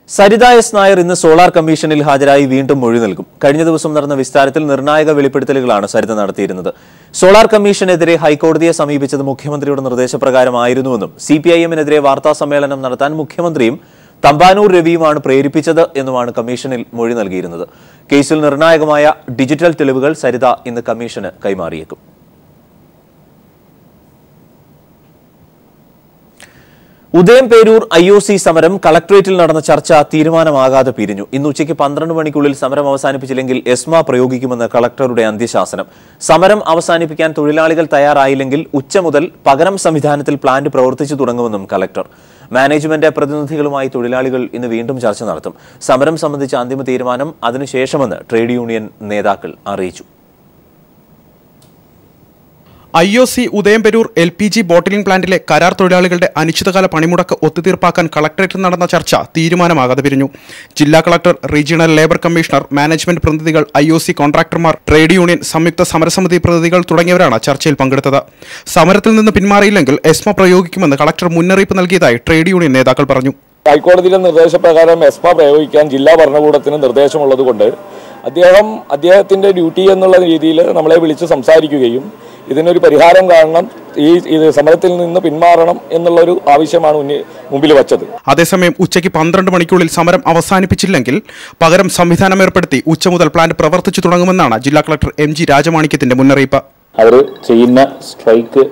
Saritha S Nair ഇന്ന് solar കമ്മീഷനിൽ ഹാജരായി വീണ്ടും മൊഴി നൽകും കഴിഞ്ഞ ദിവസം നടന്ന വിസ്താരത്തിൽ നിർണായക വെളിപ്പെടുത്തലുകളാണ് സരിത നടത്തിയിരുന്നത് സോളാർ കമ്മീഷനെതിരെ ഹൈക്കോടതിയെ സമീപിച്ചത് മുഖ്യമന്ത്രിയുടെ നിർദ്ദേശപ്രകാരമായിരുന്നുവെന്നും സി പി ഐ എമ്മിനെതിരെ വാർത്താ സമ്മേളനം നടത്താൻ മുഖ്യമന്ത്രിയും തമ്പാനൂർ രവിയുമാണ് പ്രേരിപ്പിച്ചത് എന്നുമാണ് കമ്മീഷനിൽ മൊഴി നൽകിയിരുന്നത് കേസിൽ നിർണായകമായ ഡിജിറ്റൽ തെളിവുകൾ സരിത ഇന്ന് കമ്മീഷന് കൈമാറിയേക്കും ഉദയം പേരൂർ ഐ ഒ സി സമരം കളക്ടറേറ്റിൽ നടന്ന ചർച്ച തീരുമാനമാകാതെ പിരിഞ്ഞു ഇന്ന് ഉച്ചയ്ക്ക് പന്ത്രണ്ട് മണിക്കുള്ളിൽ സമരം അവസാനിപ്പിച്ചില്ലെങ്കിൽ എസ്മ പ്രയോഗിക്കുമെന്ന് കളക്ടറുടെ അന്ത്യശാസനം സമരം അവസാനിപ്പിക്കാൻ തൊഴിലാളികൾ തയ്യാറായില്ലെങ്കിൽ ഉച്ച മുതൽ പകരം സംവിധാനത്തിൽ പ്ലാന്റ് പ്രവർത്തിച്ചു തുടങ്ങുമെന്നും കളക്ടർ മാനേജ്മെന്റ് പ്രതിനിധികളുമായി തൊഴിലാളികൾ ഇന്ന് വീണ്ടും ചർച്ച നടത്തും സമരം സംബന്ധിച്ച അന്തിമ തീരുമാനം അതിനുശേഷമെന്ന് ട്രേഡ് യൂണിയൻ നേതാക്കൾ അറിയിച്ചു I O C Udayamperoor L P G bottling പ്ലാന്റിലെ കരാർ തൊഴിലാളികളുടെ അനിശ്ചിതകാല പണിമുടക്ക് ഒത്തുതീർപ്പാക്കാൻ കളക്ടറേറ്റിൽ നടന്ന ചർച്ച തീരുമാനമാകാതെ പിരിഞ്ഞു ജില്ലാ collector regional labour commissioner management പ്രതിനിധികൾ ഐ ഒ സി കോൺട്രാക്ടർമാർ ട്രേഡ് യൂണിയൻ സംയുക്ത സമരസമിതി പ്രതിനിധികൾ തുടങ്ങിയവരാണ് ചർച്ചയിൽ പങ്കെടുത്തത് സമരത്തിൽ നിന്ന് പിന്മാറിയില്ലെങ്കിൽ എസ്മ പ്രയോഗിക്കുമെന്ന് കളക്ടർ മുന്നറിയിപ്പ് നൽകിയതായി ട്രേഡ് യൂണിയൻ നേതാക്കൾ പറഞ്ഞു ഹൈക്കോടതിയിലെ നിർദ്ദേശപ്രകാരം എസ്മ പ്രയോഗിക്കാൻ ജില്ലാ ഭരണകൂടത്തിന് നിർദ്ദേശമുള്ളതുകൊണ്ട് അദ്ദേഹം അദ്ദേഹത്തിന്റെ ഡ്യൂട്ടി എന്നുള്ള രീതിയിൽ നമ്മളെ വിളിച്ച് സംസാരിക്കുകയും ഇതിനൊരു പരിഹാരം കാണണം ഈ ഇത് സമരത്തിൽ നിന്ന് പിന്മാറണം എന്നുള്ളൊരു ആവശ്യമാണ് ഉന്നി- മുമ്പിൽ വച്ചത് അതേസമയം ഉച്ചയ്ക്ക് പന്ത്രണ്ട് മണിക്കുള്ളിൽ സമരം അവസാനിപ്പിച്ചില്ലെങ്കിൽ പകരം സംവിധാനം ഏർപ്പെടുത്തി ഉച്ച മുതൽ പ്ലാന്റ് പ്രവർത്തിച്ചു തുടങ്ങുമെന്നാണ് ജില്ലാ കളക്ടർ എം ജി രാജമാണിക്യത്തിന്റെ മുന്നറിയിപ്പ് അവർ ചെയ്യുന്ന സ്ട്രൈക്ക്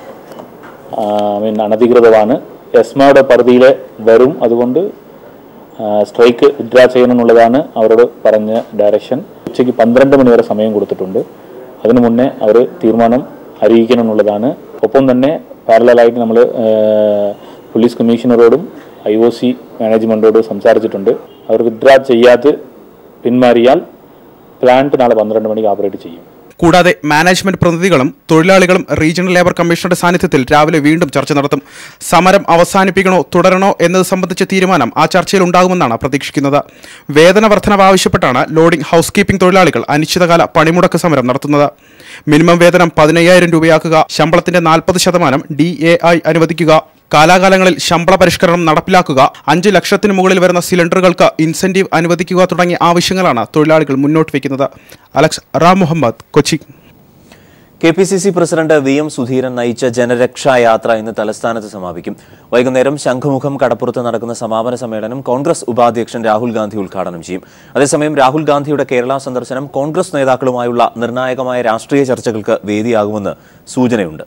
മീൻ അനധികൃതമാണ് എസ്മയുടെ പരിധിയിൽ വരും അതുകൊണ്ട് ആ, സ്ട്രൈക്ക് വിഡ്രാ ചെയ്യണമെന്നുള്ളതാണ് അവരോട് പറഞ്ഞ ഡയറക്ഷൻ ഉച്ചയ്ക്ക് പന്ത്രണ്ട് മണി വരെ സമയം കൊടുത്തിട്ടുണ്ട് അതിനു മുന്നേ അവർ തീരുമാനം അറിയിക്കണം എന്നുള്ളതാണ് ഒപ്പം തന്നെ പാരലായിട്ട് നമ്മൾ പോലീസ് കമ്മീഷണറോടും ഐ ഒ സി മാനേജ്മെൻറ്റോടും സംസാരിച്ചിട്ടുണ്ട് അവർ വിഡ്രാ ചെയ്യാതെ പിന്മാറിയാൽ പ്ലാന്റ് നാളെ പന്ത്രണ്ട് മണിക്ക് ഓപ്പറേറ്റ് ചെയ്യും കൂടാതെ മാനേജ്മെന്റ് പ്രതിനിധികളും തൊഴിലാളികളും റീജിയണൽ ലേബർ കമ്മീഷണറുടെ സാന്നിധ്യത്തിൽ രാവിലെ വീണ്ടും ചർച്ച നടത്തും സമരം അവസാനിപ്പിക്കണോ തുടരണോ എന്നത് സംബന്ധിച്ച തീരുമാനം ആ ചർച്ചയിൽ ഉണ്ടാകുമെന്നാണ് പ്രതീക്ഷിക്കുന്നത് വേതന വർധനവ് ആവശ്യപ്പെട്ടാണ് ലോഡിംഗ് ഹൗസ് കീപ്പിംഗ് തൊഴിലാളികൾ അനിശ്ചിതകാല പണിമുടക്ക് സമരം നടത്തുന്നത് മിനിമം വേതനം പതിനയ്യായിരം രൂപയാക്കുക ശമ്പളത്തിന്റെ നാൽപ്പത് ശതമാനം ഡി എ ഐ അനുവദിക്കുക കാലാകാലങ്ങളിൽ ശമ്പള പരിഷ്കരണം നടപ്പിലാക്കുക അഞ്ച് ലക്ഷത്തിന് മുകളിൽ വരുന്ന സിലിണ്ടറുകൾക്ക് ഇൻസെന്റീവ് അനുവദിക്കുക തുടങ്ങിയ ആവശ്യങ്ങളാണ് തൊഴിലാളികൾ മുന്നോട്ട് വയ്ക്കുന്നത് Alex Ram Muhammad Kochi K P C C president V M Sudheeran നയിച്ച ജനരക്ഷാ യാത്ര ഇന്ന് തലസ്ഥാനത്ത് സമാപിക്കും വൈകുന്നേരം ശംഖുമുഖം കടപ്പുറത്ത് നടക്കുന്ന സമാപന സമ്മേളനം കോൺഗ്രസ് ഉപാധ്യക്ഷൻ രാഹുൽ ഗാന്ധി ഉദ്ഘാടനം ചെയ്യും അതേസമയം രാഹുൽ ഗാന്ധിയുടെ കേരള സന്ദർശനം കോൺഗ്രസ് നേതാക്കളുമായുള്ള നിർണായകമായ രാഷ്ട്രീയ ചർച്ചകൾക്ക് വേദിയാകുമെന്ന് സൂചനയുണ്ട്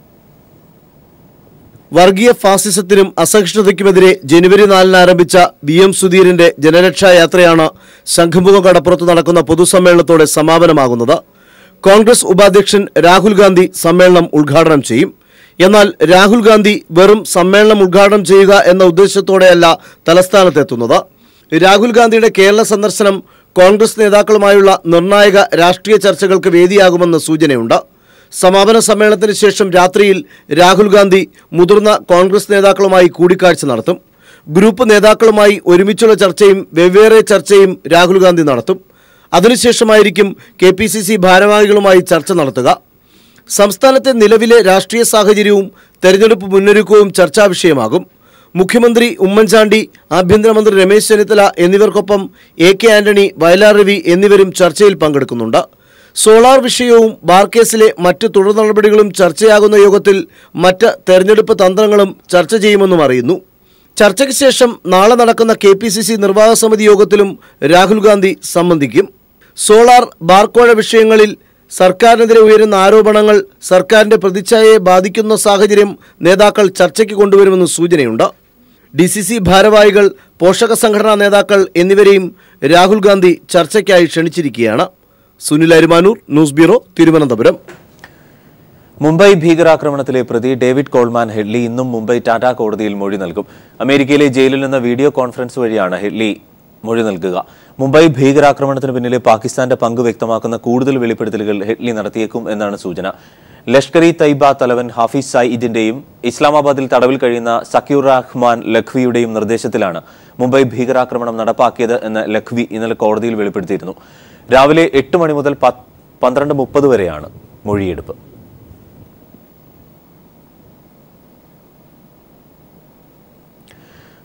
വർഗീയ ഫാസിസത്തിനും അസഹിഷ്ണുതയ്ക്കുമെതിരെ ജനുവരി നാലിന് ആരംഭിച്ച വി എം സുധീരന്റെ ജനരക്ഷാ യാത്രയാണ് ശംഖുമുഖം കടപ്പുറത്ത് നടക്കുന്ന പൊതുസമ്മേളനത്തോടെ സമാപനമാകുന്നത് കോൺഗ്രസ് ഉപാധ്യക്ഷൻ രാഹുൽ ഗാന്ധി സമ്മേളനം ഉദ്ഘാടനം ചെയ്യും എന്നാൽ രാഹുൽ ഗാന്ധി വെറും സമ്മേളനം ഉദ്ഘാടനം ചെയ്യുക എന്ന ഉദ്ദേശത്തോടെയല്ല തലസ്ഥാനത്തെത്തുന്നത് രാഹുൽ ഗാന്ധിയുടെ കേരള സന്ദർശനം കോൺഗ്രസ് നേതാക്കളുമായുള്ള നിർണായക രാഷ്ട്രീയ ചർച്ചകൾക്ക് വേദിയാകുമെന്ന് സൂചനയുണ്ട് സമാപന സമ്മേളനത്തിന് ശേഷം രാത്രിയിൽ രാഹുൽ ഗാന്ധി മുതിർന്ന കോൺഗ്രസ് നേതാക്കളുമായി കൂടിക്കാഴ്ച നടത്തും ഗ്രൂപ്പ് നേതാക്കളുമായി ഒരുമിച്ചുള്ള ചർച്ചയും വെവ്വേറെ ചർച്ചയും രാഹുൽ ഗാന്ധി നടത്തും അതിനുശേഷമായിരിക്കും കെ പി സി സി ഭാരവാഹികളുമായി ചർച്ച നടത്തുക സംസ്ഥാനത്തെ നിലവിലെ രാഷ്ട്രീയ സാഹചര്യവും തെരഞ്ഞെടുപ്പ് മുന്നൊരുക്കവും ചർച്ചാ വിഷയമാകും മുഖ്യമന്ത്രി ഉമ്മൻചാണ്ടി ആഭ്യന്തരമന്ത്രി രമേശ് ചെന്നിത്തല എന്നിവർക്കൊപ്പം എ കെ ആന്റണി വയലാർ രവി എന്നിവരും ചർച്ചയിൽ പങ്കെടുക്കുന്നുണ്ട് സോളാർ വിഷയവും ബാർ കേസിലെ മറ്റ് തുടർ നടപടികളും ചർച്ചയാകുന്ന യോഗത്തിൽ മറ്റ് തെരഞ്ഞെടുപ്പ് തന്ത്രങ്ങളും ചർച്ച ചെയ്യുമെന്നും അറിയുന്നു ചർച്ചയ്ക്ക് ശേഷം നാളെ നടക്കുന്ന കെ പി സി സി നിർവാഹക സമിതി യോഗത്തിലും രാഹുൽ ഗാന്ധി സംബന്ധിക്കും സോളാർ ബാർക്കോഴ വിഷയങ്ങളിൽ സർക്കാരിനെതിരെ ഉയരുന്ന ആരോപണങ്ങൾ സർക്കാരിന്റെ പ്രതിച്ഛായയെ ബാധിക്കുന്ന സാഹചര്യം നേതാക്കൾ ചർച്ചയ്ക്ക് കൊണ്ടുവരുമെന്ന് സൂചനയുണ്ട് ഡി സി സി ഭാരവാഹികൾ പോഷക സംഘടനാ നേതാക്കൾ എന്നിവരെയും രാഹുൽ ഗാന്ധി ചർച്ചയ്ക്കായി ക്ഷണിച്ചിരിക്കുകയാണ് സുനിൽ അരിമാനൂർ ന്യൂസ് ബ്യൂറോ തിരുവനന്തപുരം മുംബൈ ഭീകരാക്രമണത്തിലെ പ്രതി ഡേവിഡ് കോൾമാൻ ഹെഡ്ലി ഇന്നും മുംബൈ ടാറ്റ കോടതിയിൽ മൊഴി നൽകും അമേരിക്കയിലെ ജയിലിൽ നിന്ന് വീഡിയോ കോൺഫറൻസ് വഴിയാണ് ഹെഡ്ലി മൊഴി നൽകുക മുംബൈ ഭീകരാക്രമണത്തിന് പിന്നിലെ പാകിസ്ഥാന്റെ പങ്ക് വ്യക്തമാക്കുന്ന കൂടുതൽ വെളിപ്പെടുത്തലുകൾ ഹെഡ്ലി നടത്തിയേക്കും എന്നാണ് സൂചന ലഷ്കർ ഇ തൈബ തലവൻ ഹാഫിസ് സയ്യിദിന്റെയും ഇസ്ലാമാബാദിൽ തടവിൽ കഴിയുന്ന സക്കീർ റഹ്മാൻ ലഖ്വിയുടെയും നിർദ്ദേശത്തിലാണ് മുംബൈ ഭീകരാക്രമണം നടപ്പാക്കിയത് എന്ന് ലഖ്വി ഇന്നലെ കോടതിയിൽ വെളിപ്പെടുത്തിയിരുന്നു രാവിലെ എട്ട് മണി മുതൽ പത്ത് പന്ത്രണ്ട് മുപ്പത് വരെയാണ് മൊഴിയെടുപ്പ്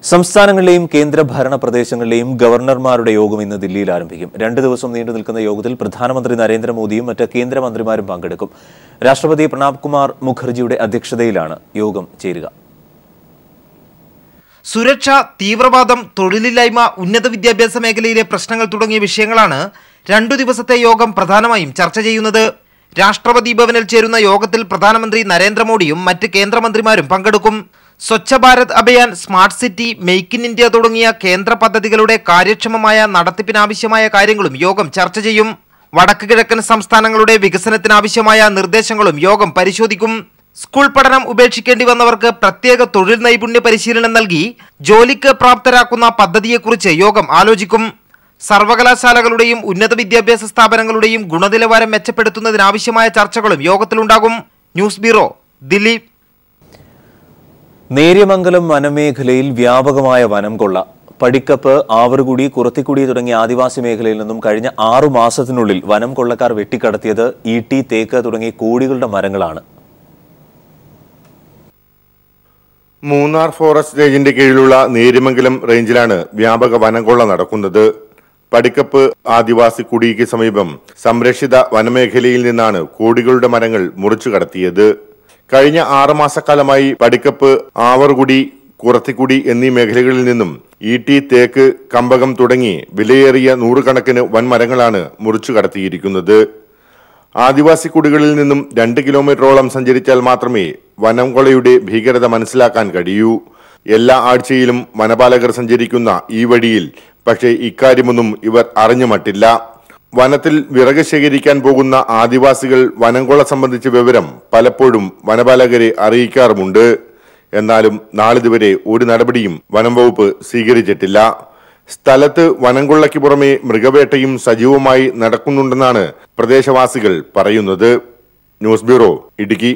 സംസ്ഥാനങ്ങളിലെയും കേന്ദ്രഭരണ പ്രദേശങ്ങളിലെയും ഗവർണർമാരുടെ യോഗം ഇന്ന് ദില്ലിയിൽ ആരംഭിക്കും രണ്ട് ദിവസം നീണ്ടു നിൽക്കുന്ന യോഗത്തിൽ പ്രധാനമന്ത്രി നരേന്ദ്രമോദിയും മറ്റ് കേന്ദ്രമന്ത്രിമാരും പങ്കെടുക്കും രാഷ്ട്രപതി പ്രണബ് കുമാർ മുഖർജിയുടെ അധ്യക്ഷതയിലാണ് യോഗം ചേരുക സുരക്ഷ തീവ്രവാദം തൊഴിലില്ലായ്മ ഉന്നത വിദ്യാഭ്യാസ മേഖലയിലെ പ്രശ്നങ്ങൾ തുടങ്ങിയ വിഷയങ്ങളാണ് രണ്ടു ദിവസത്തെ യോഗം പ്രധാനമായും ചർച്ച ചെയ്യുന്നത് രാഷ്ട്രപതി ഭവനിൽ ചേരുന്ന യോഗത്തിൽ പ്രധാനമന്ത്രി നരേന്ദ്രമോദിയും മറ്റ് കേന്ദ്രമന്ത്രിമാരും പങ്കെടുക്കും Swachh Bharat Abhiyan smart city make in India തുടങ്ങിയ കേന്ദ്ര പദ്ധതികളുടെ കാര്യക്ഷമമായ നടത്തിപ്പിനാവശ്യമായ കാര്യങ്ങളും യോഗം ചർച്ച ചെയ്യും വടക്ക് കിഴക്കൻ സംസ്ഥാനങ്ങളുടെ വികസനത്തിനാവശ്യമായ നിർദ്ദേശങ്ങളും യോഗം പരിശോധിക്കും സ്കൂൾ പഠനം ഉപേക്ഷിക്കേണ്ടി വന്നവർക്ക് പ്രത്യേക തൊഴിൽ നൈപുണ്യ പരിശീലനം നൽകി ജോലിക്ക് പ്രാപ്തരാക്കുന്ന പദ്ധതിയെക്കുറിച്ച് യോഗം ആലോചിക്കും സർവകലാശാലകളുടെയും ഉന്നത വിദ്യാഭ്യാസ സ്ഥാപനങ്ങളുടെയും ഗുണനിലവാരം മെച്ചപ്പെടുത്തുന്നതിനാവശ്യമായ ചർച്ചകളും യോഗത്തിലുണ്ടാകും ന്യൂസ് ബ്യൂറോ ദില്ലി നേര്യമംഗലം വനമേഖലയിൽ വ്യാപകമായ വനം കൊള്ള പടിക്കപ്പ് ആവറുകുടി കുറത്തിക്കുടി തുടങ്ങിയ ആദിവാസി മേഖലയിൽ നിന്നും കഴിഞ്ഞ ആറു മാസത്തിനുള്ളിൽ വനം കൊള്ളക്കാർ വെട്ടിക്കടത്തിയത് ഈട്ടി തേക്ക് തുടങ്ങിയ കോടികളുടെ മരങ്ങളാണ് മൂന്നാർ ഫോറസ്റ്റ് റേഞ്ചിന്റെ കീഴിലുള്ള നേര്യമംഗലം റേഞ്ചിലാണ് വ്യാപക വനംകൊള്ള നടക്കുന്നത് പടിക്കപ്പ് ആദിവാസി കുടിക്ക് സമീപം സംരക്ഷിത വനമേഖലയിൽ നിന്നാണ് കോടികളുടെ മരങ്ങൾ മുറിച്ചു കടത്തിയത് കഴിഞ്ഞ ആറ് മാസക്കാലമായി പടിക്കപ്പ് ആവർകുടി കുറത്തിക്കുടി എന്നീ മേഖലകളിൽ നിന്നും ഈട്ടി തേക്ക് കമ്പകം തുടങ്ങി വിലയേറിയ നൂറുകണക്കിന് വൻമരങ്ങളാണ് മുറിച്ചു കടത്തിയിരിക്കുന്നത് ആദിവാസി കുടികളിൽ നിന്നും രണ്ട് കിലോമീറ്ററോളം സഞ്ചരിച്ചാൽ മാത്രമേ വനം കൊള്ളയുടെ ഭീകരത മനസ്സിലാക്കാൻ കഴിയൂ എല്ലാ ആഴ്ചയിലും വനപാലകർ സഞ്ചരിക്കുന്ന ഈ വഴിയിൽ പക്ഷേ ഇക്കാര്യമൊന്നും ഇവർ അറിഞ്ഞു മട്ടില്ല വനത്തിൽ വിറക് ശേഖരിക്കാൻ പോകുന്ന ആദിവാസികൾ വനംകൊള്ള സംബന്ധിച്ച വിവരം പലപ്പോഴും വനപാലകരെ അറിയിക്കാറുമുണ്ട് എന്നാലും നാളിതുവരെ ഒരു നടപടിയും വനം വകുപ്പ് സ്വീകരിച്ചിട്ടില്ല സ്ഥലത്ത് വനംകൊള്ളയ്ക്ക് പുറമെ മൃഗവേട്ടയും സജീവമായി നടക്കുന്നുണ്ടെന്നാണ് പ്രദേശവാസികൾ പറയുന്നത് ന്യൂസ് ബ്യൂറോ ഇടുക്കി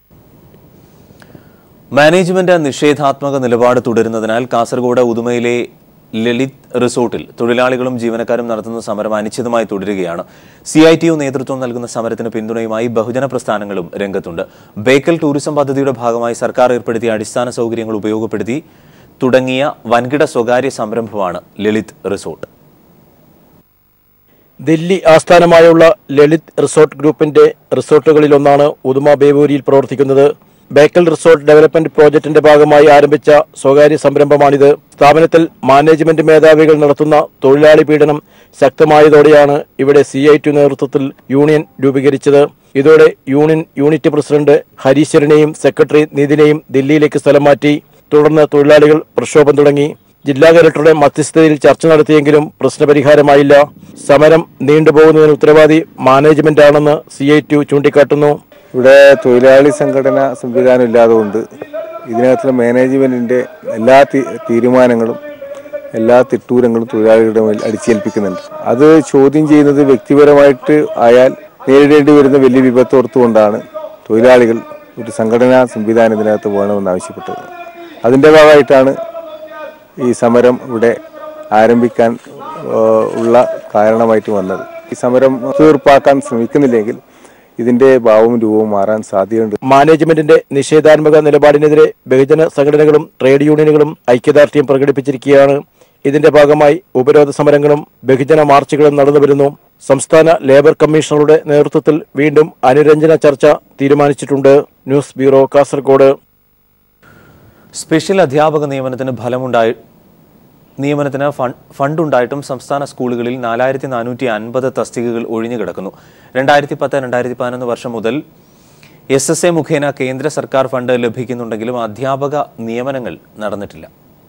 മാനേജ്മെന്റ് നിഷേധാത്മക നിലപാട് തുടരുന്നതിനാൽ കാസർഗോഡ് ഉദുമയിലെ ലളിത് റിസോർട്ടിൽ തൊഴിലാളികളും ജീവനക്കാരും നടത്തുന്ന സമരം അനിശ്ചിതമായി തുടരുകയാണ് സി ഐ ടി യു നേതൃത്വം നൽകുന്ന സമരത്തിന് പിന്തുണയുമായി ബഹുജന പ്രസ്ഥാനങ്ങളും രംഗത്തുണ്ട് ബേക്കൽ ടൂറിസം പദ്ധതിയുടെ ഭാഗമായി സർക്കാർ ഏർപ്പെടുത്തിയ അടിസ്ഥാന സൗകര്യങ്ങൾ ഉപയോഗപ്പെടുത്തി തുടങ്ങിയ വൻകിട സ്വകാര്യ സംരംഭമാണ് ലളിത് റിസോർട്ട് ദില്ലി ആസ്ഥാനമായുള്ള ലളിത് റിസോർട്ട് ഗ്രൂപ്പിന്റെ റിസോർട്ടുകളിലൊന്നാണ് ഉദുമ ബേവൂരിയിൽ പ്രവർത്തിക്കുന്നത് ബേക്കൽ റിസോർട്ട് ഡെവലപ്മെന്റ് പ്രോജക്ടിന്റെ ഭാഗമായി ആരംഭിച്ച സ്വകാര്യ സംരംഭമാണിത് സ്ഥാപനത്തിൽ മാനേജ്മെന്റ് മേധാവികൾ നടത്തുന്ന തൊഴിലാളി പീഡനം ശക്തമായതോടെയാണ് ഇവിടെ സി ഐ ടി നേതൃത്വത്തിൽ യൂണിയൻ രൂപീകരിച്ചത് ഇതോടെ യൂണിയൻ യൂണിറ്റ് പ്രസിഡന്റ് ഹരീശ്വരനെയും സെക്രട്ടറി നിതിനെയും ദില്ലിയിലേക്ക് സ്ഥലം മാറ്റി തുടർന്ന് തൊഴിലാളികൾ പ്രക്ഷോഭം തുടങ്ങി ജില്ലാ കലക്ടറുടെ മധ്യസ്ഥതയിൽ ചർച്ച നടത്തിയെങ്കിലും പ്രശ്നപരിഹാരമായില്ല സമരം നീണ്ടുപോകുന്നതിന് ഉത്തരവാദി മാനേജ്മെന്റാണെന്ന് സി ഐ ടി ചൂണ്ടിക്കാട്ടുന്നു ഇവിടെ തൊഴിലാളി സംഘടന സംവിധാനം ഇല്ലാതുകൊണ്ട് ഇതിനകത്തുള്ള മാനേജ്മെന്റിന്റെ എല്ലാ തീ- തീരുമാനങ്ങളും എല്ലാ തിട്ടൂരങ്ങളും തൊഴിലാളികളുടെ മേൽ അടിച്ചേൽപ്പിക്കുന്നുണ്ട് അത് ചോദ്യം ചെയ്യുന്നത് വ്യക്തിപരമായിട്ട് ആയാൽ നേരിടേണ്ടി വരുന്ന വലിയ വിപത്തോർത്തുകൊണ്ടാണ് തൊഴിലാളികൾ ഒരു സംഘടനാ സംവിധാനം ഇതിനകത്ത് വേണമെന്ന് ആവശ്യപ്പെട്ടത് അതിൻ്റെ ഭാഗമായിട്ടാണ് ഈ സമരം ഇവിടെ ആരംഭിക്കാൻ ആ, ഉള്ള കാരണമായിട്ട് വന്നത് ഈ സമരം തീർപ്പാക്കാൻ ശ്രമിക്കുന്നില്ലെങ്കിൽ ഇതിന്റെ ഭാവവും രൂപവും മാറാൻ സാധ്യതയുണ്ട് മാനേജ്മെന്റിന്റെ നിഷേധാത്മക നിലപാടിനെതിരെ ബഹുജന സംഘടനകളും ട്രേഡ് യൂണിയനുകളും ഐക്യദാർഢ്യം പ്രകടിപ്പിച്ചിരിക്കുകയാണ് ഇതിന്റെ ഭാഗമായി ഉപരോധ സമരങ്ങളും ബഹുജന മാർച്ചുകളും നടന്നുവരുന്നു സംസ്ഥാന ലേബർ കമ്മീഷണറുടെ നേതൃത്വത്തിൽ വീണ്ടും അനുരഞ്ജന ചർച്ച തീരുമാനിച്ചിട്ടുണ്ട് ന്യൂസ് ബ്യൂറോ കാസർഗോഡ് സ്പെഷ്യൽ അധ്യാപക നിയമനത്തിന് ഫലമുണ്ടായി നിയമനത്തിന് ഫണ്ട് ഫണ്ടുണ്ടായിട്ടും സംസ്ഥാന സ്കൂളുകളിൽ നാലായിരത്തി നാനൂറ്റി അൻപത് തസ്തികകൾ ഒഴിഞ്ഞുകിടക്കുന്നു രണ്ടായിരത്തി പത്ത് രണ്ടായിരത്തി പതിനൊന്ന് വർഷം മുതൽ എസ് എസ് എ മുഖേന കേന്ദ്ര സർക്കാർ ഫണ്ട് ലഭിക്കുന്നുണ്ടെങ്കിലും അധ്യാപക നിയമനങ്ങൾ നടന്നിട്ടില്ല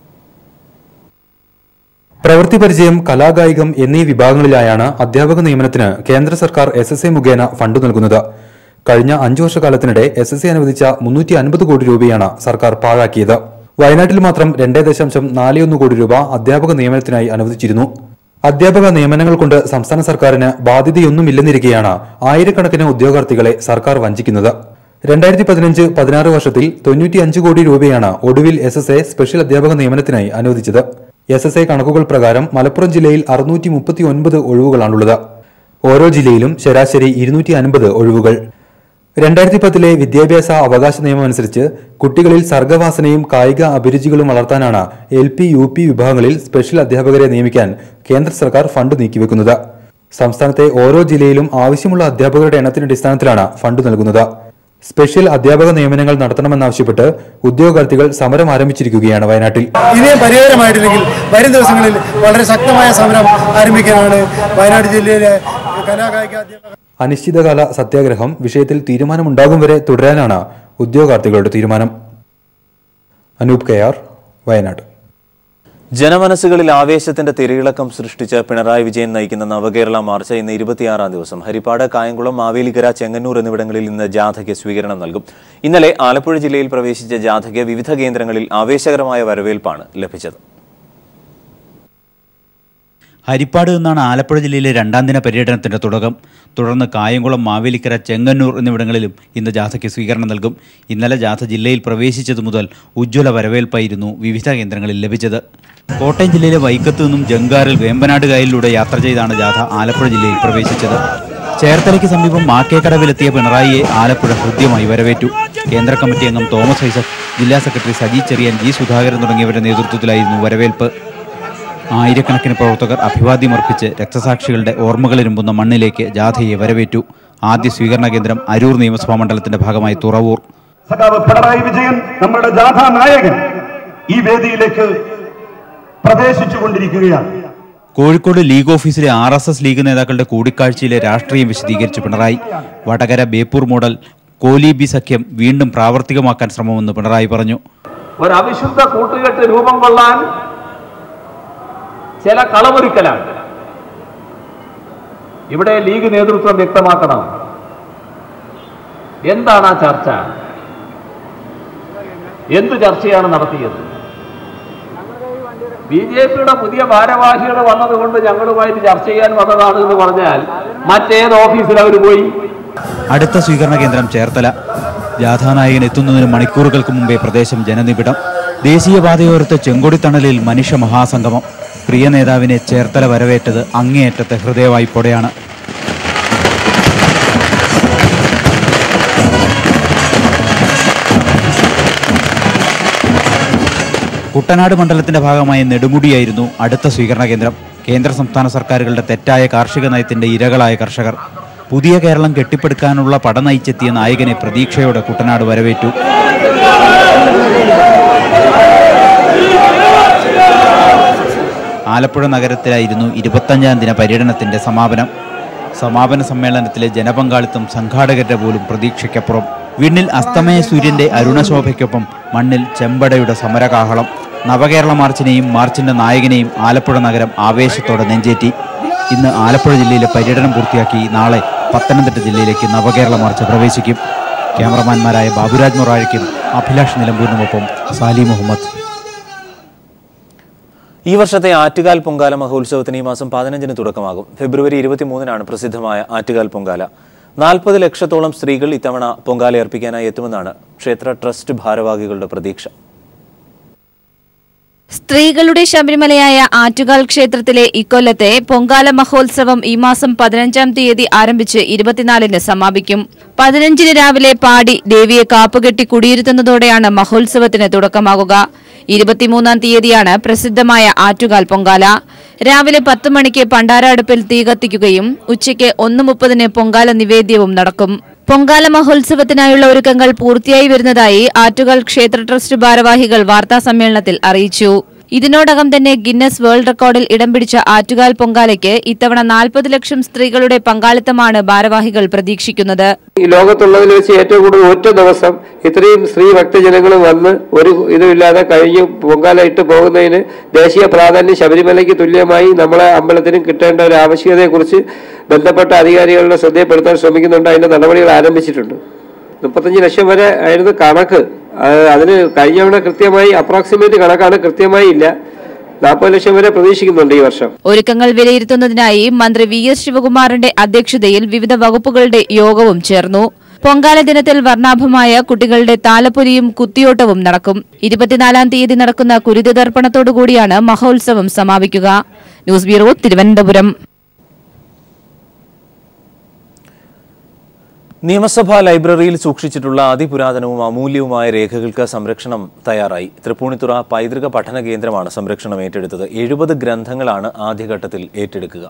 പ്രവൃത്തി പരിചയം കലാകായികം എന്നീ വിഭാഗങ്ങളിലായാണ് അധ്യാപക നിയമനത്തിന് കേന്ദ്ര സർക്കാർ എസ് എസ് എ മുഖേന ഫണ്ട് നൽകുന്നത് കഴിഞ്ഞ അഞ്ചു വർഷക്കാലത്തിനിടെ എസ് എസ് എ അനുവദിച്ച മുന്നൂറ്റി അൻപത് കോടി രൂപയാണ് സർക്കാർ പാഴാക്കിയത് വയനാട്ടിൽ മാത്രം രണ്ടേ ദശാംശം നാലിയൊന്ന് കോടി രൂപ അധ്യാപക നിയമനത്തിനായി അനുവദിച്ചിരുന്നു അധ്യാപക നിയമനങ്ങൾ കൊണ്ട് സംസ്ഥാന സർക്കാരിന് ബാധ്യതയൊന്നുമില്ലെന്നിരിക്കെയാണ് ആയിരക്കണക്കിന് ഉദ്യോഗാർത്ഥികളെ സർക്കാർ വഞ്ചിക്കുന്നത് രണ്ടായിരത്തി പതിനഞ്ച് പതിനാറ് വർഷത്തിൽ തൊണ്ണൂറ്റിയഞ്ച് കോടി രൂപയാണ് ഒടുവിൽ എസ് എസ് എ സ്പെഷ്യൽ അധ്യാപക നിയമനത്തിനായി അനുവദിച്ചത് എസ് എസ് എ കണക്കുകൾ പ്രകാരം മലപ്പുറം ജില്ലയിൽ അറുന്നൂറ്റി മുപ്പത്തി ഒൻപത് ഒഴിവുകളാണുള്ളത് ഓരോ ജില്ലയിലും ശരാശരി ഇരുന്നൂറ്റി അൻപത് ഒഴിവുകൾ രണ്ടായിരത്തി പത്തിലെ വിദ്യാഭ്യാസ അവകാശ നിയമം അനുസരിച്ച് കുട്ടികളിൽ സർഗവാസനയും കായിക അഭിരുചികളും വളർത്താനാണ് എൽ പി യു പി വിഭാഗങ്ങളിൽ സ്പെഷ്യൽ അധ്യാപകരെ നിയമിക്കാൻ കേന്ദ്ര സർക്കാർ ഫണ്ട് നീക്കിവെക്കുന്നത് സംസ്ഥാനത്തെ ഓരോ ജില്ലയിലും ആവശ്യമുള്ള അധ്യാപകരുടെ എണ്ണത്തിന്റെ അടിസ്ഥാനത്തിലാണ് ഫണ്ട് നൽകുന്നത് സ്പെഷ്യൽ അധ്യാപക നിയമനങ്ങൾ നടത്തണമെന്നാവശ്യപ്പെട്ട് ഉദ്യോഗാർത്ഥികൾ സമരം ആരംഭിച്ചിരിക്കുകയാണ് വയനാട്ടിൽ ഇനിയും പരിഹാരമായിട്ടില്ലെങ്കിൽ വരും ദിവസങ്ങളിൽ വളരെ ശക്തമായ സമരം ആരംഭിക്കാനാണ് വയനാട് ജില്ലയിലെ കലാകായിക അധ്യാപക അനിശ്ചിതകാല സത്യാഗ്രഹം വിഷയത്തിൽ തീരുമാനമുണ്ടാകും വരെ തുടരാനാണ് ഉദ്യോഗാർത്ഥികളുടെ തീരുമാനം അനൂപ് കെയാർ വയനാട് ജനമനസ്സുകളിൽ ആവേശത്തിന്റെ തിരയിളക്കം സൃഷ്ടിച്ച് പിണറായി വിജയൻ നയിക്കുന്ന നവകേരള മാർച്ച് ഇന്ന് ഇരുപത്തിയാറാം ദിവസം ഹരിപ്പാട് കായംകുളം മാവേലിക്കര ചെങ്ങന്നൂർ എന്നിവിടങ്ങളിൽ ഇന്ന് ജാഥയ്ക്ക് സ്വീകരണം നൽകും ഇന്നലെ ആലപ്പുഴ ജില്ലയിൽ പ്രവേശിച്ച ജാഥയ്ക്ക് വിവിധ കേന്ദ്രങ്ങളിൽ ആവേശകരമായ വരവേൽപ്പാണ് ലഭിച്ചത് ഹരിപ്പാട് നിന്നാണ് ആലപ്പുഴ ജില്ലയിലെ രണ്ടാം ദിന പര്യടനത്തിന്റെ തുടക്കം തുടർന്ന് കായംകുളം മാവേലിക്കര ചെങ്ങന്നൂർ എന്നിവിടങ്ങളിലും ഇന്ന് ജാഥയ്ക്ക് സ്വീകരണം നൽകും ഇന്നലെ ജാഥ ജില്ലയിൽ പ്രവേശിച്ചതു മുതൽ ഉജ്ജ്വല വരവേൽപ്പായിരുന്നു വിവിധ കേന്ദ്രങ്ങളിൽ ലഭിച്ചത് കോട്ടയം ജില്ലയിലെ വൈക്കത്തു നിന്നും ജങ്കാറിൽ വേമ്പനാട് കായലിലൂടെ യാത്ര ചെയ്താണ് ജാഥ ആലപ്പുഴ ജില്ലയിൽ പ്രവേശിച്ചത് ചേർത്തലയ്ക്ക് സമീപം മാക്കേക്കടവിലെത്തിയ പിണറായിയെ ആലപ്പുഴ ഹൃദ്യമായി വരവേറ്റു കേന്ദ്ര കമ്മിറ്റി അംഗം തോമസ് ഐസക് ജില്ലാ സെക്രട്ടറി സജി ചെറിയാൻ ജി സുധാകരൻ തുടങ്ങിയവരുടെ നേതൃത്വത്തിലായിരുന്നു വരവേൽപ്പ് ആയിരക്കണക്കിന് പ്രവർത്തകർ അഭിവാദ്യമർപ്പിച്ച് രക്തസാക്ഷികളുടെ ഓർമ്മകളിരുമ്പുന്ന മണ്ണിലേക്ക് ജാഥയെ വരവേറ്റു ആദ്യ സ്വീകരണ കേന്ദ്രം അരൂർ നിയമസഭാ മണ്ഡലത്തിന്റെ ഭാഗമായി തുറവൂർ സഖാവ് പിണറായി വിജയൻ നമ്മുടെ ജാഥാ നായകൻ ഈ വേദിയിലേക്ക് പ്രവേശിച്ചുകൊണ്ടിരിക്കുകയാണ് കോഴിക്കോട് ലീഗ് ഓഫീസിലെ ആർ എസ് എസ് ലീഗ് നേതാക്കളുടെ കൂടിക്കാഴ്ചയിലെ രാഷ്ട്രീയം വിശദീകരിച്ചു പിണറായി വടകര ബേപ്പൂർ മോഡൽ കോലീബി സഖ്യം വീണ്ടും പ്രാവർത്തികമാക്കാൻ ശ്രമമെന്ന് പിണറായി പറഞ്ഞു ഒരു അവിശുദ്ധ കൂട്ടുകെട്ട് രൂപം കൊള്ളാൻ ചില കളമൊരുക്കലാണ് ഇവിടെ ലീഗ് നേതൃത്വം വ്യക്തമാക്കണം എന്താണ് ആ ചർച്ച എന്തു ചർച്ചയാണ് നടത്തിയത് ബി ജെ പിയുടെ പുതിയ ഭാരവാഹികൾ വന്നതുകൊണ്ട് ഞങ്ങളുമായിട്ട് ചർച്ച ചെയ്യാൻ വന്നതാണ് എന്ന് പറഞ്ഞാൽ മറ്റേത് ഓഫീസിൽ അവർ പോയി അടുത്ത സ്വീകരണ കേന്ദ്രം ചേർത്തല ജാഥാനായകൻ എത്തുന്നതിന് മണിക്കൂറുകൾക്ക് മുമ്പേ പ്രദേശം ജനനിബിഡം ദേശീയപാതയോരത്ത് ചെങ്കൊടിത്തണലിൽ മനുഷ്യ മഹാസംഗമം പ്രിയ നേതാവിനെ ചേർത്തല വരവേറ്റത് അങ്ങേയറ്റത്തെ ഹൃദയവായ്പോടെയാണ് കുട്ടനാട് മണ്ഡലത്തിന്റെ ഭാഗമായ നെടുമുടിയായിരുന്നു അടുത്ത സ്വീകരണ കേന്ദ്രം കേന്ദ്ര സംസ്ഥാന സർക്കാരുകളുടെ തെറ്റായ കാർഷിക നയത്തിന്റെ ഇരകളായ കർഷകർ പുതിയ കേരളം കെട്ടിപ്പടുക്കാനുള്ള പട നയിച്ചെത്തിയ നായകനെ പ്രതീക്ഷയോടെ കുട്ടനാട് വരവേറ്റു ആലപ്പുഴ നഗരത്തിലായിരുന്നു ഇരുപത്തഞ്ചാം ദിന പര്യടനത്തിന്റെ സമാപനം സമാപന സമ്മേളനത്തിലെ ജനപങ്കാളിത്തം സംഘാടകരുടെ പോലും പ്രതീക്ഷയ്ക്കപ്പുറം വിണ്ണിൽ അസ്തമയ സൂര്യന്റെ അരുണശോഭയ്ക്കൊപ്പം മണ്ണിൽ ചെമ്പടയുടെ സമരകാഹളം നവകേരള മാർച്ചിനെയും മാർച്ചിന്റെ നായകനെയും ആലപ്പുഴ നഗരം ആവേശത്തോടെ നെഞ്ചേറ്റി ഇന്ന് ആലപ്പുഴ ജില്ലയിലെ പര്യടനം പൂർത്തിയാക്കി നാളെ പത്തനംതിട്ട ജില്ലയിലേക്ക് നവകേരള മാർച്ച് പ്രവേശിക്കും ക്യാമറമാൻമാരായ ബാബുരാജ് മൊറാഴയ്ക്കും അഭിലാഷ് നിലമ്പൂരിനുമൊപ്പം സാലി മുഹമ്മദ് ഈ വർഷത്തെ ആറ്റുകാൽ പൊങ്കാല മഹോത്സവത്തിന് ഈ മാസം പതിനഞ്ചിന് തുടക്കമാകും ഫെബ്രുവരി ഇരുപത്തിമൂന്നിനാണ് പ്രസിദ്ധമായ ആറ്റുകാൽ പൊങ്കാല നാൽപ്പത് ലക്ഷത്തോളം സ്ത്രീകൾ ഇത്തവണ പൊങ്കാല അർപ്പിക്കാനായി എത്തുമെന്നാണ് ക്ഷേത്ര ട്രസ്റ്റ് ഭാരവാഹികളുടെ പ്രതീക്ഷ സ്ത്രീകളുടെ ശബരിമലയായ ആറ്റുകാൽ ക്ഷേത്രത്തിലെ ഇക്കൊല്ലത്തെ പൊങ്കാല മഹോത്സവം ഈ മാസം പതിനഞ്ചാം തീയതി ആരംഭിച്ച് ഇരുപത്തിനാലിന് സമാപിക്കും പതിനഞ്ചിന് രാവിലെ പാടി ദേവിയെ കാപ്പുകെട്ടി കുടിയിരുത്തുന്നതോടെയാണ് മഹോത്സവത്തിന് തുടക്കമാകുക ഇരുപത്തിമൂന്നാം തീയതിയാണ് പ്രസിദ്ധമായ ആറ്റുകാൽ പൊങ്കാല രാവിലെ പത്ത് മണിക്ക് പണ്ടാര അടുപ്പിൽ തീ കത്തിക്കുകയും ഉച്ചയ്ക്ക് ഒന്ന് മുപ്പതിന് പൊങ്കാല നിവേദ്യവും നടക്കും പൊങ്കാല മഹോത്സവത്തിനായുള്ള ഒരുക്കങ്ങൾ പൂർത്തിയായി വരുന്നതായി ആറ്റുകാൽ ക്ഷേത്ര ട്രസ്റ്റ് ഭാരവാഹികൾ വാർത്താ സമ്മേളനത്തിൽ അറിയിച്ചു ഇതിനോടകം തന്നെ ഗിന്നസ് വേൾഡ് റെക്കോർഡിൽ ഇടം പിടിച്ച ആറ്റുകാൽ പൊങ്കാലയ്ക്ക് ഇത്തവണ നാൽപ്പത് ലക്ഷം സ്ത്രീകളുടെ പങ്കാളിത്തമാണ് ഭാരവാഹികൾ പ്രതീക്ഷിക്കുന്നത് ഈ ലോകത്തുള്ളതിൽ വെച്ച് ഏറ്റവും കൂടുതൽ ഒറ്റ ദിവസം ഇത്രയും സ്ത്രീ ഭക്തജനങ്ങൾ വന്ന് ഒരു ഇതുമില്ലാതെ കഴിഞ്ഞ് പൊങ്കാല ഇട്ട് പോകുന്നതിന് ദേശീയ പ്രാധാന്യം ശബരിമലയ്ക്ക് തുല്യമായി നമ്മളെ അമ്പലത്തിനും കിട്ടേണ്ട ഒരു ആവശ്യകതയെക്കുറിച്ച് ബന്ധപ്പെട്ട അധികാരികളുടെ ശ്രദ്ധയപ്പെടുത്താൻ ശ്രമിക്കുന്നുണ്ട് അതിന്റെ നടപടികൾ ആരംഭിച്ചിട്ടുണ്ട് മുപ്പത്തഞ്ച് ലക്ഷം വരെ ആയിരുന്നു കണക്ക് അത് അതിന് കഴിഞ്ഞ തവണ കൃത്യമായി അപ്രോക്സിമേറ്റ് കണക്കാണ് കൃത്യമായി ഇല്ല നാൽപ്പത് ലക്ഷം വരെ പ്രതീക്ഷിക്കുന്നുണ്ട് ഈ വർഷം ഒരുക്കങ്ങൾ വിലയിരുത്തുന്നതിനായി മന്ത്രി വി എസ് ശിവകുമാറിന്റെ അധ്യക്ഷതയിൽ വിവിധ വകുപ്പുകളുടെ യോഗവും ചേർന്നു പൊങ്കാല ദിനത്തിൽ വർണ്ണാഭമായ കുട്ടികളുടെ താലപ്പൊലിയും കുത്തിയോട്ടവും നടക്കും ഇരുപത്തിനാലാം തീയതി നടക്കുന്ന കുരുതിതർപ്പണത്തോടുകൂടിയാണ് മഹോത്സവം സമാപിക്കുക ന്യൂസ് ബ്യൂറോ തിരുവനന്തപുരം നിയമസഭാ ലൈബ്രറിയിൽ സൂക്ഷിച്ചിട്ടുള്ള അതിപുരാതനവും അമൂല്യവുമായ രേഖകൾക്ക് സംരക്ഷണം തയ്യാറായി തൃപ്പൂണിത്തുറ പൈതൃക പഠന കേന്ദ്രമാണ് സംരക്ഷണം ഏറ്റെടുത്തത് എഴുപത് ഗ്രന്ഥങ്ങളാണ് ആദ്യഘട്ടത്തിൽ ഏറ്റെടുക്കുക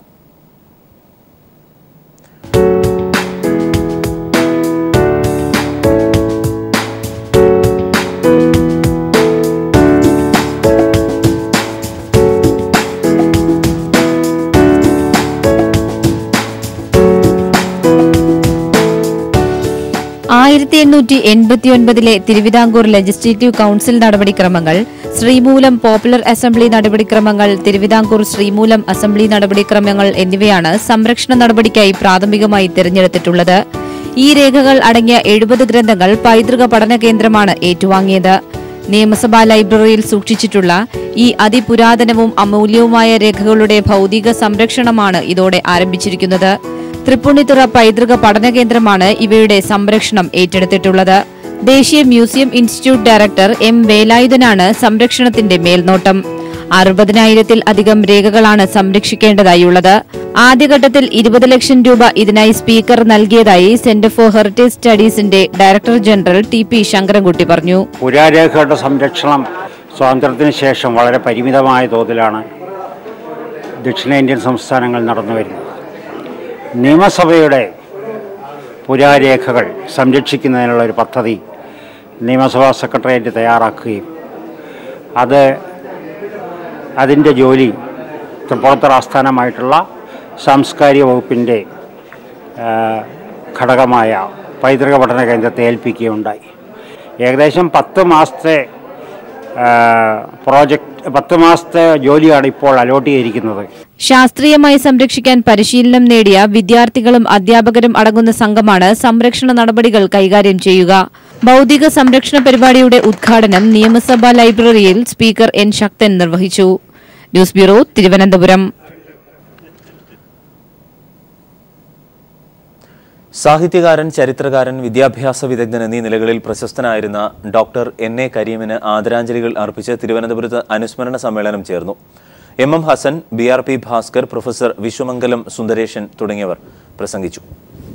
ആയിരത്തി എണ്ണൂറ്റി എൺപത്തിയൊൻപതിലെ തിരുവിതാംകൂർ ലെജിസ്ലേറ്റീവ് കൌൺസിൽ നടപടിക്രമങ്ങൾ ശ്രീമൂലം പോപ്പുലർ അസംബ്ലി നടപടിക്രമങ്ങൾ തിരുവിതാംകൂർ ശ്രീമൂലം അസംബ്ലി നടപടിക്രമങ്ങൾ എന്നിവയാണ് സംരക്ഷണ നടപടിക്കായി പ്രാഥമികമായി തിരഞ്ഞെടുത്തിട്ടുള്ളത് ഈ രേഖകൾ അടങ്ങിയ എഴുപത് ഗ്രന്ഥങ്ങൾ പൈതൃക പഠന കേന്ദ്രമാണ് ഏറ്റുവാങ്ങിയത് നിയമസഭാ ലൈബ്രറിയിൽ സൂക്ഷിച്ചിട്ടുള്ള ഈ അതിപുരാതനവും അമൂല്യവുമായ രേഖകളുടെ ഭൗതിക സംരക്ഷണമാണ് ഇതോടെ ആരംഭിച്ചിരിക്കുന്നത് തൃപ്പൂണിത്തുറ പൈതൃക പഠന കേന്ദ്രമാണ് ഇവയുടെ സംരക്ഷണം ഏറ്റെടുത്തിട്ടുള്ളത് ദേശീയ മ്യൂസിയം ഇൻസ്റ്റിറ്റ്യൂട്ട് ഡയറക്ടർ എം വേലായുധനാണ് സംരക്ഷണത്തിന്റെ മേൽനോട്ടം അറുപതിനായിരത്തിൽ അധികം രേഖകളാണ് സംരക്ഷിക്കേണ്ടതായുള്ളത് ആദ്യഘട്ടത്തിൽ ഇരുപത് ലക്ഷം രൂപ ഇതിനായി സ്പീക്കർ നൽകിയതായി സെന്റർ ഫോർ ഹെറിറ്റേജ് സ്റ്റഡീസിന്റെ director general T P Sankarankutty പറഞ്ഞു പുരാരേഖകളുടെ സംരക്ഷണം സ്വാതന്ത്ര്യത്തിന് ശേഷം വളരെ പരിമിതമായ തോതിലാണ് ദക്ഷിണേന്ത്യൻ സംസ്ഥാനങ്ങൾ നടന്നു വരുന്നത് നിയമസഭയുടെ പുരാരേഖകൾ സംരക്ഷിക്കുന്നതിനുള്ള ഒരു പദ്ധതി നിയമസഭാ സെക്രട്ടേറിയറ്റ് തയ്യാറാക്കുകയും അത് അതിൻ്റെ ജോലി തൃപ്പൂണിത്തുറ ആസ്ഥാനമായിട്ടുള്ള സാംസ്കാരിക വകുപ്പിൻ്റെ ആ, ഘടകമായ പൈതൃക പഠന കേന്ദ്രത്തെ ഏൽപ്പിക്കുകയുണ്ടായി ഏകദേശം പത്ത് മാസത്തെ ആ, പ്രോജക്റ്റ് പത്ത് മാസത്തെ ജോലിയാണ് ഇപ്പോൾ അലോട്ട് ചെയ്തിരിക്കുന്നത് ശാസ്ത്രീയമായി സംരക്ഷിക്കാൻ പരിശീലനം നേടിയ വിദ്യാർത്ഥികളും അധ്യാപകരും അടങ്ങുന്ന സംഘമാണ് സംരക്ഷണ നടപടികൾ കൈകാര്യം ചെയ്യുക ഭൗതിക സംരക്ഷണ പരിപാടിയുടെ ഉദ്ഘാടനം നിയമസഭാ ലൈബ്രറിയിൽ സ്പീക്കർ എൻ ശക്തൻ നിർവഹിച്ചു ന്യൂസ് ബ്യൂറോ തിരുവനന്തപുരം സാഹിത്യകാരൻ ചരിത്രകാരൻ വിദ്യാഭ്യാസ വിദഗ്ധൻ എന്നീ നിലകളിൽ പ്രശസ്തനായിരുന്ന ഡോക്ടർ എൻ എ കരീമിന് ആദരാഞ്ജലികൾ അർപ്പിച്ച് തിരുവനന്തപുരത്ത് അനുസ്മരണ സമ്മേളനം ചേർന്നു M M Hassan B R P Bhaskar professor Vishwamangalam Sundaresan തുടങ്ങിയവർ പ്രസംഗിച്ചു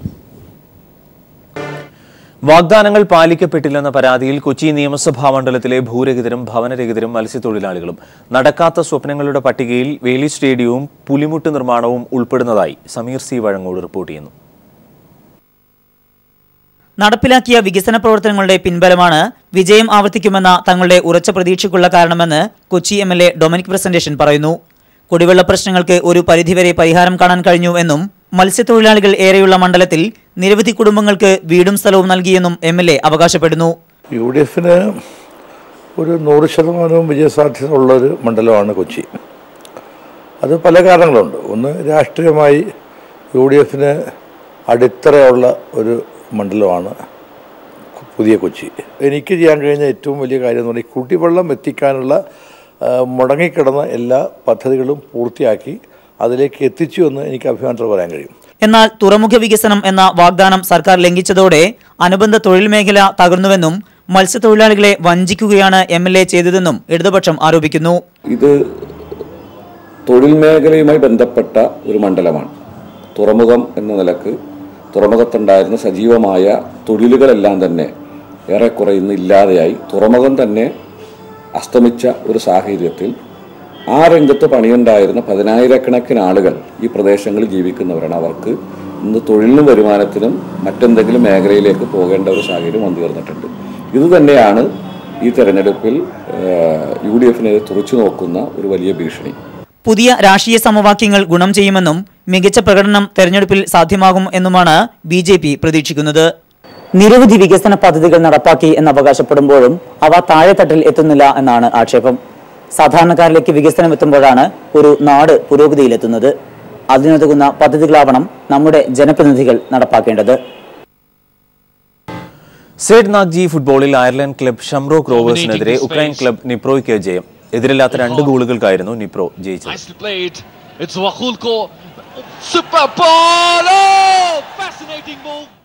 വാഗ്ദാനങ്ങൾ പാലിക്കപ്പെട്ടില്ലെന്ന പരാതിയിൽ കൊച്ചി നിയമസഭാ മണ്ഡലത്തിലെ ഭൂരഹിതരും ഭവനരഹിതരും മത്സ്യത്തൊഴിലാളികളും നടക്കാത്ത സ്വപ്നങ്ങളുടെ പട്ടികയിൽ വേലി സ്റ്റേഡിയവും പുലിമുട്ട് നിർമ്മാണവും ഉൾപ്പെടുന്നതായി സമീർ സി വഴങ്ങോട് റിപ്പോർട്ട് ചെയ്യുന്നു നടപ്പിലാക്കിയ വികസന പ്രവർത്തനങ്ങളുടെ പിൻബലമാണ് വിജയം ആവർത്തിക്കുമെന്ന തങ്ങളുടെ ഉറച്ച പ്രതീക്ഷയ്ക്കുള്ള കാരണമെന്ന് Kochi M L A Dominic Presentation പറയുന്നു കുടിവെള്ള പ്രശ്നങ്ങൾക്ക് ഒരു പരിധിവരെ പരിഹാരം കാണാൻ കഴിഞ്ഞു എന്നും മത്സ്യത്തൊഴിലാളികൾ ഏറെയുള്ള മണ്ഡലത്തിൽ നിരവധി കുടുംബങ്ങൾക്ക് വീടും സ്ഥലവും നൽകിയെന്നും എം എൽ എ അവകാശപ്പെടുന്നു യു ഡി എഫിന് ഒരു നൂറ് ശതമാനവും വിജയസാധ്യത ഉള്ളൊരു മണ്ഡലമാണ് കൊച്ചി അത് പല കാരണങ്ങളുണ്ട് ഒന്ന് രാഷ്ട്രീയമായി യു ഡി എഫിന് അടിത്തറയുള്ള ഒരു മണ്ഡലമാണ് പുതിയ കൊച്ചി എനിക്ക് ചെയ്യാൻ കഴിഞ്ഞ ഏറ്റവും വലിയ കാര്യം എന്ന് പറഞ്ഞാൽ കുടിവെള്ളം എത്തിക്കാനുള്ള ആ, മുടങ്ങിക്കിടന്ന എല്ലാ പദ്ധതികളും പൂർത്തിയാക്കി അതിലേക്ക് എത്തിച്ചു എന്ന് എനിക്ക് അഭിമാനത്തോടെ പറയാൻ കഴിയും എന്നാൽ തുറമുഖ വികസനം എന്ന വാഗ്ദാനം സർക്കാർ ലംഘിച്ചതോടെ അനുബന്ധ തൊഴിൽ മേഖല തകർന്നുവെന്നും മത്സ്യത്തൊഴിലാളികളെ വഞ്ചിക്കുകയാണ് എം എൽ എ ചെയ്തതെന്നും ഇടതുപക്ഷം ആരോപിക്കുന്നു ഇത് തൊഴിൽ മേഖലയുമായി ബന്ധപ്പെട്ട ഒരു മണ്ഡലമാണ് തുറമുഖം എന്ന നിലക്ക് തുറമുഖത്തുണ്ടായിരുന്ന സജീവമായ തൊഴിലുകളെല്ലാം തന്നെ ഏറെക്കുറെ ഇന്ന് ഇല്ലാതെയായി തുറമുഖം തന്നെ അസ്തമിച്ച ഒരു സാഹചര്യത്തിൽ ആ രംഗത്ത് പണിയുണ്ടായിരുന്ന പതിനായിരക്കണക്കിന് ആളുകൾ ഈ പ്രദേശങ്ങളിൽ ജീവിക്കുന്നവരാണ് അവർക്ക് ഇന്ന് തൊഴിലിനും വരുമാനത്തിനും മറ്റെന്തെങ്കിലും മേഖലയിലേക്ക് പോകേണ്ട ഒരു സാഹചര്യം വന്നു തീർന്നിട്ടുണ്ട് ഇത് തന്നെയാണ് ഈ തെരഞ്ഞെടുപ്പിൽ യു ഡി എഫിനെ തുറച്ചു നോക്കുന്ന ഒരു വലിയ ഭീഷണി പുതിയ രാഷ്ട്രീയ സമവാക്യങ്ങൾ ഗുണം ചെയ്യുമെന്നും മികച്ച പ്രകടനം തെരഞ്ഞെടുപ്പിൽ സാധ്യമാകും എന്നുമാണ് ബി ജെ പി പ്രതീക്ഷിക്കുന്നത് നിരവധി വികസന പദ്ധതികൾ നടപ്പാക്കി എന്ന് അവകാശപ്പെടുമ്പോഴും അവ താഴെത്തട്ടിൽ എത്തുന്നില്ല എന്നാണ് ആക്ഷേപം സാധാരണക്കാരിലേക്ക് വികസനം എത്തുമ്പോഴാണ് ഒരു നാട് പുരോഗതിയിലെത്തുന്നത് അതിനുതകുന്ന പദ്ധതികളാവണം നമ്മുടെ ജനപ്രതിനിധികൾ നടപ്പാക്കേണ്ടത് സേഡ് നാഗ്ജി ഫുട്ബോളിൽ അയർലൻഡ് ക്ലബ് ഷംറോക്ക് റോവേഴ്സിനെതിരെ ഉക്രൈൻ ക്ലബ് നിപ്രോയ്ക്ക് ജയം എതിരില്ലാത്ത രണ്ട് ഗോളുകൾക്കായിരുന്നു നിപ്രോ ജയിച്ചത് Nicely played. It's Wakulko. Super ball! Oh! Fascinating move